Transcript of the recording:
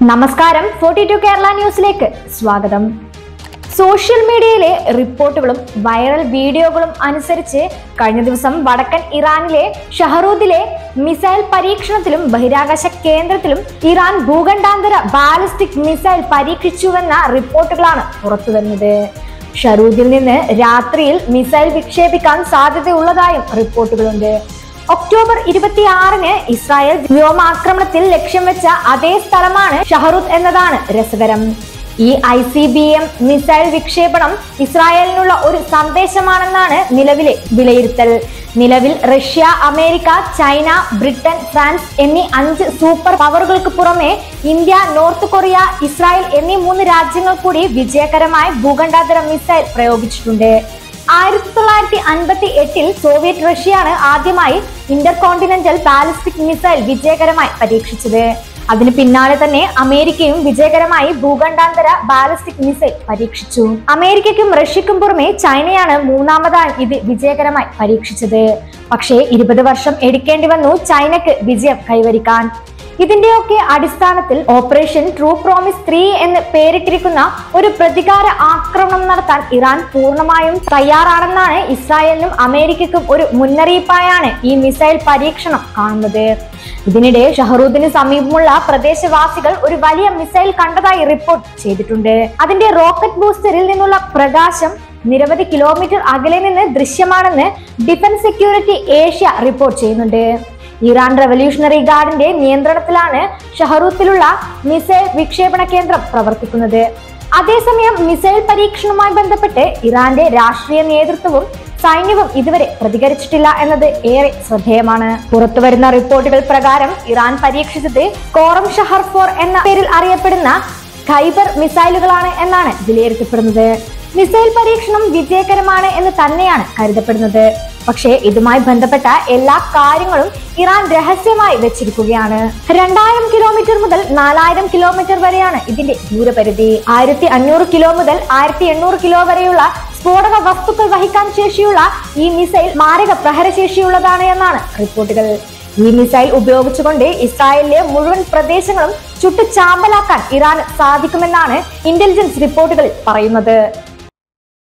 നമസ്കാരം forty to Kerala ന്യൂസിലേക്ക് സ്വാഗതം സോഷ്യൽ മീഡിയയിലെ റിപ്പോർട്ടുകളും വൈറൽ വീഡിയോകളും അനുസരിച്ച് കഴിഞ്ഞ ദിവസം വടക്കൻ ഇറാനിലെ ഷഹറൂദിലെ മിസൈൽ പരീക്ഷണത്തിലും ബഹിരാകാശ കേന്ദ്രത്തിലും ഇറാൻ ഭൂഖണ്ഡാന്തര ബാലിസ്റ്റിക് മിസൈൽ പരീക്ഷിച്ചുവെന്ന റിപ്പോർട്ടുകളാണ് പുറത്തുവരുന്നത് ഷറൂദിൽ നിന്ന് രാത്രിയിൽ മിസൈൽ വിക്ഷേപിക്കാൻ സാധ്യതയുള്ളതായും റിപ്പോർട്ടുകളുണ്ട് ഒക്ടോബർ ഇരുപത്തിയാറിന് ഇസ്രായേൽ വ്യോമാക്രമണത്തിൽ ലക്ഷ്യം വെച്ച അതേ സ്ഥലമാണ് ഷഹറുദ് എന്നതാണ് രസകരം ഈ I C B M missile വിക്ഷേപണം ഇസ്രായേലിനുള്ള ഒരു സന്ദേശമാണെന്നാണ് നിലവിലെ വിലയിരുത്തൽ നിലവിൽ Russia America China Britain France എന്നീ അഞ്ച് സൂപ്പർ പവറുകൾക്ക് പുറമെ ഇന്ത്യ നോർത്ത് കൊറിയ ഇസ്രായേൽ എന്നീ മൂന്ന് രാജ്യങ്ങൾ കൂടി വിജയകരമായി ഭൂഖണ്ഡാന്തര മിസൈൽ പ്രയോഗിച്ചിട്ടുണ്ട് ആയിരത്തി തൊള്ളായിരത്തി അൻപത്തി എട്ടിൽ സോവിയറ്റ് റഷ്യയാണ് ആദ്യമായി ഇന്റർ കോണ്ടിനെന്റൽ ബാലിസ്റ്റിക് മിസൈൽ വിജയകരമായി പരീക്ഷിച്ചത് അതിന് പിന്നാലെ തന്നെ അമേരിക്കയും വിജയകരമായി ഭൂഖണ്ഡാന്തര ബാലിസ്റ്റിക് മിസൈൽ പരീക്ഷിച്ചു അമേരിക്കയ്ക്കും റഷ്യക്കും പുറമെ ചൈനയാണ് മൂന്നാമതായി ഇത് വിജയകരമായി പരീക്ഷിച്ചത് പക്ഷേ ഇരുപത് വർഷം എടുക്കേണ്ടി വന്നു ചൈനക്ക് വിജയം കൈവരിക്കാൻ ഇതിന്റെയൊക്കെ അടിസ്ഥാനത്തിൽ ഓപ്പറേഷൻ ട്രൂ പ്രോമിസ് ത്രീ എന്ന് പേരിട്ടിരിക്കുന്ന ഒരു പ്രതികാര ആക്രമണം നടത്താൻ ഇറാൻ പൂർണ്ണമായും തയ്യാറാണെന്നാണ് ഇസ്രായേലിനും അമേരിക്കയ്ക്കും ഒരു മുന്നറിയിപ്പായാണ് ഈ മിസൈൽ പരീക്ഷണം കാണുന്നത് ഇതിനിടെ ഷഹറൂദിന് സമീപമുള്ള പ്രദേശവാസികൾ ഒരു വലിയ മിസൈൽ കണ്ടതായി റിപ്പോർട്ട് ചെയ്തിട്ടുണ്ട് അതിന്റെ റോക്കറ്റ് ബൂസ്റ്ററിൽ നിന്നുള്ള പ്രകാശം നിരവധി കിലോമീറ്റർ അകലെ നിന്ന് ദൃശ്യമാണെന്ന് ഡിഫൻസ് സെക്യൂരിറ്റി ഏഷ്യ റിപ്പോർട്ട് ചെയ്യുന്നുണ്ട് ഇറാൻ റവല്യൂഷണറി ഗാർഡിന്റെ നിയന്ത്രണത്തിലാണ് ഷഹറൂത്തിലുള്ള മിസൈൽ വിക്ഷേപണ കേന്ദ്രം പ്രവർത്തിക്കുന്നത് അതേസമയം മിസൈൽ പരീക്ഷണവുമായി ബന്ധപ്പെട്ട് ഇറാന്റെ രാഷ്ട്രീയ നേതൃത്വവും സൈന്യവും ഇതുവരെ പ്രതികരിച്ചിട്ടില്ല എന്നത് ഏറെ ശ്രദ്ധേയമാണ് പുറത്തുവരുന്ന റിപ്പോർട്ടുകൾ പ്രകാരം ഇറാൻ പരീക്ഷിച്ചത് കോറം ഷഹർ ഫോർ എന്ന പേരിൽ അറിയപ്പെടുന്ന ഖൈബർ മിസൈലുകളാണ് എന്നാണ് വിലയിരുത്തപ്പെടുന്നത് മിസൈൽ പരീക്ഷണം വിജയകരമാണ് എന്ന് തന്നെയാണ് കരുതപ്പെടുന്നത് പക്ഷേ ഇതുമായി ബന്ധപ്പെട്ട എല്ലാ കാര്യങ്ങളും ഇറാൻ രഹസ്യമായി വെച്ചിരിക്കുകയാണ് രണ്ടായിരം കിലോമീറ്റർ മുതൽ നാലായിരം കിലോമീറ്റർ വരെയാണ് ഇതിന്റെ ദൂരപരിധി ആയിരത്തി അഞ്ഞൂറ് കിലോ മുതൽ ആയിരത്തി എണ്ണൂറ് കിലോ വരെയുള്ള സ്ഫോടക വസ്തുക്കൾ വഹിക്കാൻ ശേഷിയുള്ള ഈ മിസൈൽ മാരക പ്രഹരശേഷിയുള്ളതാണ് എന്നാണ് റിപ്പോർട്ടുകൾ ഈ മിസൈൽ ഉപയോഗിച്ചുകൊണ്ട് ഇസ്രായേലിലെ മുഴുവൻ പ്രദേശങ്ങളും ചുട്ടു ചാമ്പലാക്കാൻ ഇറാന് സാധിക്കുമെന്നാണ് ഇന്റലിജൻസ് റിപ്പോർട്ടുകൾ പറയുന്നത്